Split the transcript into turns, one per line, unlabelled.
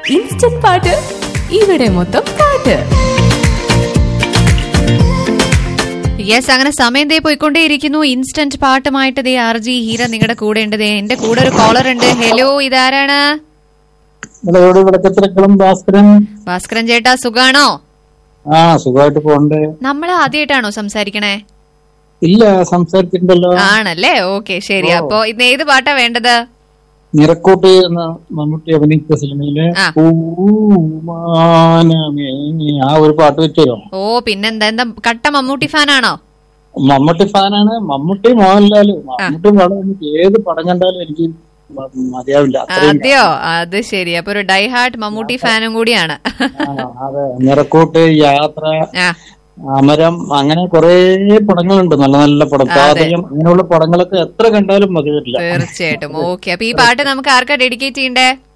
Instant പാട്ട് ഇവിടെ മൊത്തം പാട്ട്
യെസ് അങ്ങനെ സമയം ദേ പോയിക്കൊണ്ടേയിരിക്കുന്നു ഇൻസ്റ്റന്റ് പാട്ടുമായിട്ട് ദേ ആർ ജി ഹീര നിങ്ങളുടെ കൂടെ ഉണ്ട് ദേ എന്റെ കൂടെ ഒരു കോളർ ഉണ്ട് ഹലോ ഇതാരാണ്
നിങ്ങളോട് വിളക്കത്തിരക്കളും ഭാസ്കരൻ
ഭാസ്കരൻ ചേട്ടാ സുഖാണോ
ആ സുഖമായിട്ട് പോണ്ടേ
നമ്മൾ ആദ്യമായിട്ടാണോ സംസാരിക്കണേ
ഇല്ല സംസാരിച്ചിട്ടുണ്ടല്ലോ
ആണല്ലേ ഓക്കെ ശരി
ഓ.
അപ്പൊ ഇന്ന് ഏത് പാട്ടാ വേണ്ടത്
നിറക്കോട്ട് എന്ന മമ്മൂട്ടി അഭിനയിച്ച സിനിമയിലെ
ആ.
പൂമാനമേ ആ ഒരു പാട്ട് വെച്ചോ
ഓ പിന്നെന്താ എന്താ കട്ട മമ്മൂട്ടി ഫാനാണോ
മമ്മൂട്ടി ഫാനാണ് മമ്മൂട്ടി മോഹൻലാല് മമ്മൂട്ടി പടം എനിക്ക് ഏത് പടം കണ്ടാലും എനിക്ക് മ- മതിയാവില്ല അത്രയും
അതെയോ അത് ശരി അപ്പൊ ഒരു ഡൈ ഹാർട്ട് മമ്മൂട്ടി ഫാനും കൂടിയാണ്
ആ, അതെ നിറക്കൂട്ട് യാത്ര
ആ
അമരം അങ്ങനെ കുറെ പടങ്ങളുണ്ട് നല്ല നല്ല പടം പാതയം അങ്ങനെയുള്ള പടങ്ങളൊക്കെ എത്ര കണ്ടാലും മതി വരില്ല
തീർച്ചയായിട്ടും ഓക്കെ അപ്പൊ ഈ പാട്ട് നമുക്ക് ആർക്കാ ഡെഡിക്കേറ്റ് ചെയ്യണ്ടേ